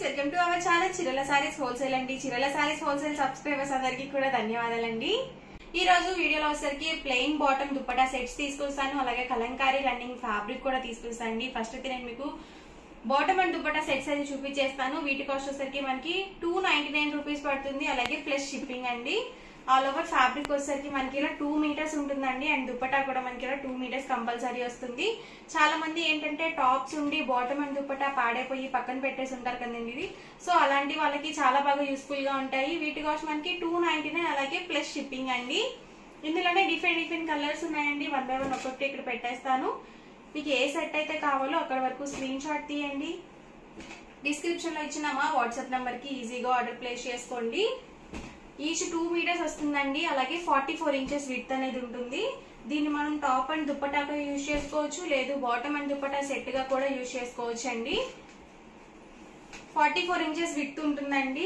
friends welcome to our channel Chirala sarees wholesale అండి Chirala sarees wholesale subscribers అందరికీ కూడా ధన్యవాదాలండి ఈ రోజు వీడియోలో వచ్చేసరికి ప్లెయిన్ బాటమ్ దుప్పటా సెట్స్ తీసుకొస్తాను అలాగే కలంకారీ రన్నింగ్ ఫ్యాబ్రిక్ కూడా తీసుకొస్తాను అండి ఫస్ట్ అయితే నేను మీకు బాటమ్ అండ్ దుప్పటా సెట్స్ అయితే చూపించేస్తాను వీటి కాస్ట్ వచ్చేసరికి మనకి టూ నైన్టీ నైన్ రూపీస్ పడుతుంది అలాగే ప్లస్ షిప్పింగ్ అండి ఆల్ ఓవర్ ఫ్యాబ్రిక్ వచ్చేసరికి మనకి ఇలా టూ మీటర్స్ ఉంటుందండి అండ్ దుప్పటా కూడా మనకి ఇలా టూ మీటర్స్ కంపల్సరీ వస్తుంది చాలా మంది ఏంటంటే టాప్స్ ఉండి బాటమ్ అండ్ దుప్పటా పాడైపోయి పక్కన పెట్టేసి ఉంటారు కదండి ఇది సో అలాంటి వాళ్ళకి చాలా బాగా యూస్ఫుల్ గా ఉంటాయి వీటి కాస్ట్ మనకి టూ నైన్టీ నైన్ అలాగే ప్లస్ షిప్పింగ్ అండి ఇందులోనే డిఫరెంట్ డిఫరెంట్ కలర్స్ ఉన్నాయండి వన్ బై వన్ ఒక్కొక్కటి ఇక్కడ పెట్టేస్తాను మీకు ఏ సెట్ అయితే కావాలో అక్కడ వరకు స్క్రీన్ షాట్ తీయండి డిస్క్రిప్షన్ లో ఇచ్చిన మా వాట్సాప్ నంబర్ కి ఈజీగా ఆర్డర్ ప్లేస్ చేసుకోండి ఈచ్ టూ మీటర్స్ వస్తుందండి అలాగే ఫార్టీ ఫోర్ ఇంచెస్ విత్ అనేది ఉంటుంది దీన్ని మనం టాప్ అండ్ దుప్పటాగా యూజ్ చేసుకోవచ్చు లేదు బాటమ్ అండ్ దుప్పటా సెట్ గా కూడా యూజ్ చేసుకోవచ్చు అండి ఫార్టీ ఫోర్ ఇంచెస్ విత్ ఉంటుందండి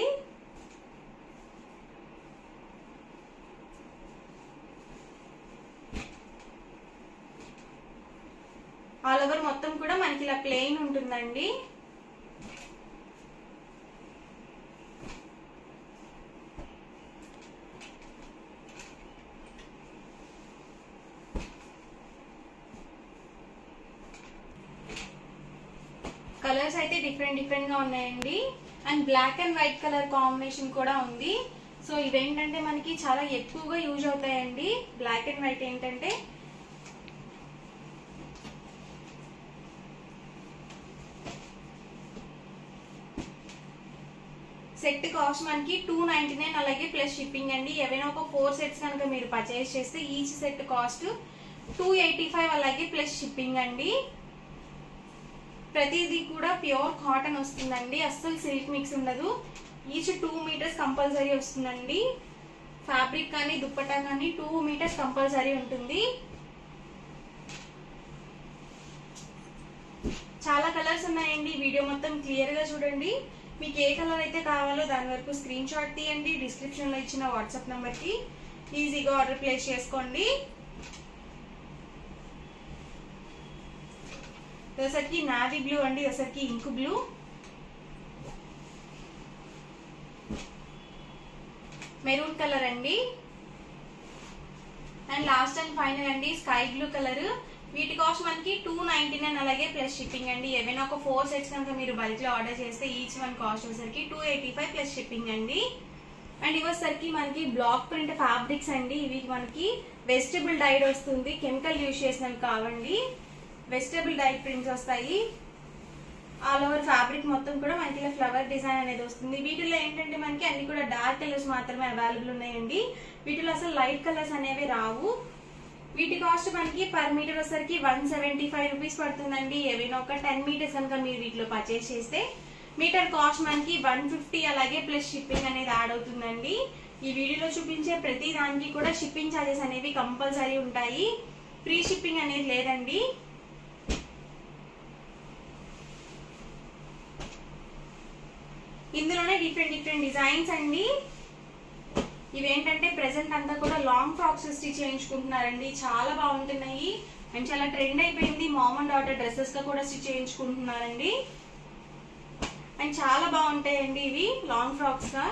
ఆల్ ఓవర్ మొత్తం కూడా మనకి ఇలా ప్లెయిన్ ఉంటుందండి కలర్స్ అయితే డిఫరెంట్ డిఫరెంట్ గా ఉన్నాయండి and black and white colour combination కూడా ఉంది సో ఇవేంటంటే మనకి చాలా ఎక్కువగా యూజ్ అవుతాయండి బ్లాక్ అండ్ వైట్ ఏంటంటే సెట్ కాస్ట్ మనకి టూ నైన్టీ నైన్ అలాగే ప్లస్ షిప్పింగ్ అండి ఏవైనా ఒక ఫోర్ సెట్స్ కనుక మీరు పర్చేస్ చేస్తే each set cost two eighty five అలాగే ప్లస్ షిప్పింగ్ అండి ప్రతిదీ కూడా ప్యూర్ కాటన్ వస్తుందండి అస్సలు సిల్క్ మిక్స్ ఉండదు ఈచ్ టూ మీటర్స్ కంపల్సరీ వస్తుందండి ఫ్యాబ్రిక్ కానీ దుప్పటా కానీ టూ మీటర్స్ కంపల్సరీ ఉంటుంది చాలా కలర్స్ ఉన్నాయండి వీడియో మొత్తం క్లియర్ గా చూడండి మీకు ఏ కలర్ అయితే కావాలో దాని వరకు స్క్రీన్ షాట్ తీయండి డిస్క్రిప్షన్ లో ఇచ్చిన వాట్సాప్ నంబర్ కి ఈజీగా ఆర్డర్ ప్లేస్ చేసుకోండి దసరికి నావీ బ్లూ అండి దసరికి ఇంకు బ్లూ మెరూన్ కలర్ అండి అండ్ లాస్ట్ అండ్ ఫైనల్ అండి స్కై బ్లూ కలర్ వీటి కాస్ట్ మనకి టూ నైన్టీ నైన్ అలాగే ప్లస్ షిప్పింగ్ అండి ఏమైనా ఒక ఫోర్ సెట్స్ కనుక మీరు బల్క్ లో ఆర్డర్ చేస్తే ఈచ్ వన్ కాస్ట్ వచ్చేసరికి two eighty five plus shipping అండి అండ్ ఇవసరికి మనకి బ్లాక్ ప్రింట్ ఫ్యాబ్రిక్స్ అండి ఇవి మనకి వెజిటబుల్ డైడ్ వస్తుంది కెమికల్ యూజ్ చేసినవి కావండి వెజిటబుల్ డైట్ ప్రింట్స్ వస్తాయి ఆల్ ఓవర్ ఫ్యాబ్రిక్ మొత్తం కూడా మనకి ఇలా ఫ్లవర్ డిజైన్ అనేది వస్తుంది వీటిలో ఏంటంటే మనకి అన్ని కూడా డార్క్ కలర్స్ మాత్రమే అవైలబుల్ ఉన్నాయండి వీటిలో అసలు లైట్ కలర్స్ అనేవి రావు వీటి కాస్ట్ మనకి పర్ మీటర్ వచ్చరికి వన్ సెవెంటీ ఫైవ్ రూపీస్ పడుతుందండి ఏవైనా ఒక టెన్ మీటర్స్ కనుక మీరు వీటిలో పర్చేస్ చేస్తే మీటర్ కాస్ట్ మనకి వన్ ఫిఫ్టీ అలాగే ప్లస్ షిప్పింగ్ అనేది యాడ్ అవుతుందండి ఈ వీడియోలో చూపించే ప్రతి దానికి కూడా షిప్పింగ్ ఛార్జెస్ అనేవి కంపల్సరీ ఉంటాయి ఫ్రీ షిప్పింగ్ అనేది లేదండి ఇందులోనే డిఫరెంట్ డిఫరెంట్ డిజైన్స్ అండి ఇవేంటంటే ప్రెసెంట్ అంతా కూడా లాంగ్ ఫ్రాక్స్ స్టిచ్ చేయించుకుంటున్నారండి చాలా బాగుంటున్నాయి అండ్ చాలా ట్రెండ్ అయిపోయింది మామ్ అండ్ డాటర్ డ్రెస్సెస్ గా కూడా స్టిచ్ చేయించుకుంటున్నారండి అండ్ చాలా బాగుంటాయండి ఇవి లాంగ్ ఫ్రాక్స్ గా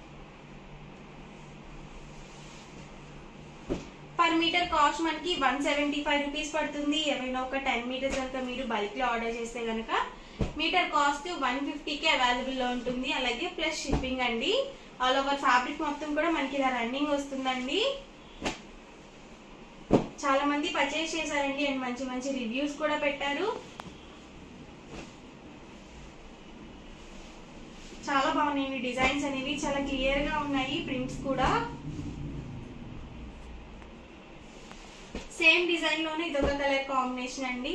పర్ మీటర్ కాస్ట్ మనకి వన్ సెవెంటీ ఫైవ్ రూపీస్ పడుతుంది ఏమైనా ఒక టెన్ మీటర్స్ కనుక మీరు బల్క్ లో ఆర్డర్ చేస్తే కనుక మీటర్ కాస్ట్ వన్ ఫిఫ్టీకి అవైలబుల్ లో ఉంటుంది అలాగే ప్లస్ షిప్పింగ్ అండి ఆల్ ఓవర్ ఫ్యాబ్రిక్ మొత్తం కూడా మనకి ఇలా రన్నింగ్ వస్తుందండి చాలా మంది పర్చేస్ చేశారండి అండ్ మంచి మంచి రివ్యూస్ కూడా పెట్టారు చాలా బాగున్నాయి డిజైన్స్ అనేవి చాలా క్లియర్ గా ఉన్నాయి ప్రింట్స్ కూడా సేమ్ డిజైన్ లోనే ఇదొక కలర్ కాంబినేషన్ అండి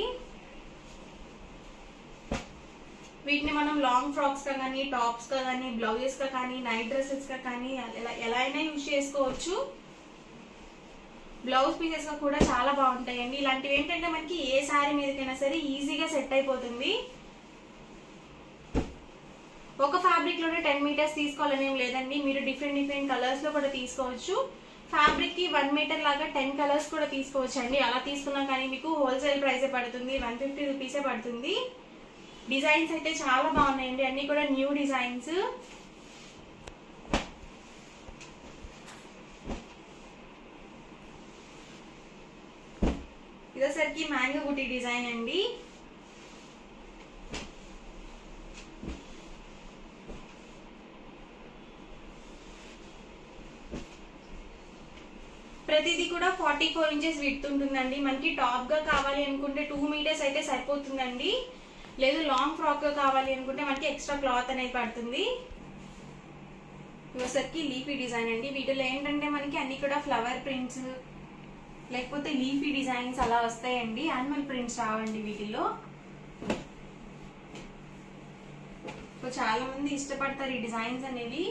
వీటిని మనం లాంగ్ ఫ్రాక్స్ గా కానీ టాప్స్ గా కానీ బ్లౌజెస్ గా కానీ నైట్ డ్రెస్సెస్ గా కానీ ఎలా ఎలా అయినా యూజ్ చేసుకోవచ్చు బ్లౌజ్ పీసెస్ గా కూడా చాలా బాగుంటాయండి ఇలాంటివి ఏంటంటే మనకి ఏ శారీ మీదకైనా సరే ఈజీగా సెట్ అయిపోతుంది ఒక ఫ్యాబ్రిక్ లోనే టెన్ మీటర్స్ తీసుకోవాలని ఏం లేదండి మీరు డిఫరెంట్ డిఫరెంట్ కలర్స్ లో కూడా తీసుకోవచ్చు ఫ్యాబ్రిక్ కి వన్ మీటర్ లాగా టెన్ కలర్స్ కూడా తీసుకోవచ్చు అండి అలా తీసుకున్నా కానీ మీకు హోల్సేల్ ప్రైసే పడుతుంది వన్ ఫిఫ్టీ రూపీసే పడుతుంది డిజైన్స్ అయితే చాలా బాగున్నాయండి అన్ని కూడా న్యూ డిజైన్స్ ఇదోసరికి మ్యాంగో బుట్టి డిజైన్ అండి ప్రతిదీ కూడా ఫార్టీ ఫోర్ ఇంచెస్ విడ్త్ ఉంటుందండి మనకి టాప్ గా కావాలి అనుకుంటే టూ మీటర్స్ అయితే సరిపోతుందండి లేదు లాంగ్ ఫ్రాక్ గా కావాలి అనుకుంటే మనకి ఎక్స్ట్రా క్లాత్ అనేది పడుతుంది ఇవసరికి లీఫీ డిజైన్ అండి వీటిలో ఏంటంటే మనకి అన్ని కూడా ఫ్లవర్ ప్రింట్స్ లేకపోతే లీఫీ డిజైన్స్ అలా వస్తాయండి యానిమల్ ప్రింట్స్ రావండి వీటిల్లో సో చాలా మంది ఇష్టపడతారు ఈ డిజైన్స్ అనేవి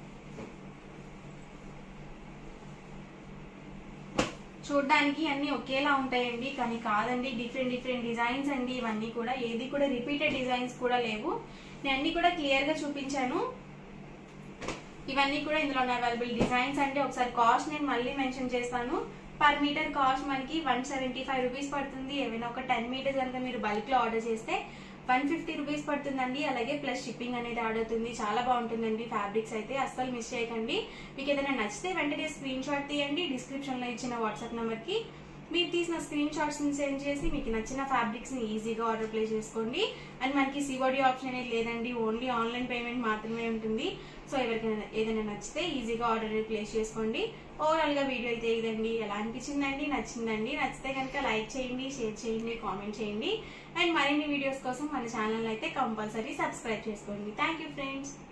చూడడానికి అన్ని ఒకేలా ఉంటాయండి కానీ కాదండి డిఫరెంట్ డిఫరెంట్ డిజైన్స్ అండి ఇవన్నీ కూడా ఏది కూడా రిపీటెడ్ డిజైన్స్ కూడా లేవు నేను అన్ని కూడా క్లియర్ గా చూపించాను ఇవన్నీ కూడా ఇందులో అవైలబుల్ డిజైన్స్ అంటే ఒకసారి కాస్ట్ నేను మళ్ళీ మెన్షన్ చేస్తాను పర్ మీటర్ కాస్ట్ మనకి వన్ సెవెంటీ ఫైవ్ రూపీస్ పడుతుంది ఏమైనా ఒక టెన్ మీటర్స్ కనుక మీరు బల్క్ లో ఆర్డర్ చేస్తే వన్ ఫిఫ్టీ రూపీస్ పడుతుందండి అలాగే ప్లస్ షిప్పింగ్ అనేది యాడ్ అవుతుంది చాలా బాగుంటుందండి ఫ్యాబ్రిక్స్ అయితే అస్సలు మిస్ చేయకండి మీకు ఏదైనా నచ్చితే వెంటనే స్క్రీన్ షాట్ తీయండి డిస్క్రిప్షన్ లో ఇచ్చిన వాట్సాప్ నెంబర్ కి మీరు తీసిన స్క్రీన్ షాట్స్ ని సెండ్ చేసి మీకు నచ్చిన ఫ్యాబ్రిక్స్ ని ఈజీగా ఆర్డర్ ప్లేస్ చేసుకోండి అండ్ మనకి సిఓడి ఆప్షన్ అనేది లేదండి ఓన్లీ ఆన్లైన్ పేమెంట్ మాత్రమే ఉంటుంది సో ఎవరికైనా ఏదైనా నచ్చితే ఈజీగా ఆర్డర్ ప్లేస్ చేసుకోండి ఓవరాల్ గా వీడియో అయితే ఇదండి ఎలా అనిపించిందండి నచ్చిందండి నచ్చితే కనుక లైక్ చేయండి షేర్ చేయండి కామెంట్ చేయండి అండ్ మరిన్ని వీడియోస్ కోసం మన ఛానల్ అయితే కంపల్సరీ సబ్స్క్రైబ్ చేసుకోండి థ్యాంక్ యూ ఫ్రెండ్స్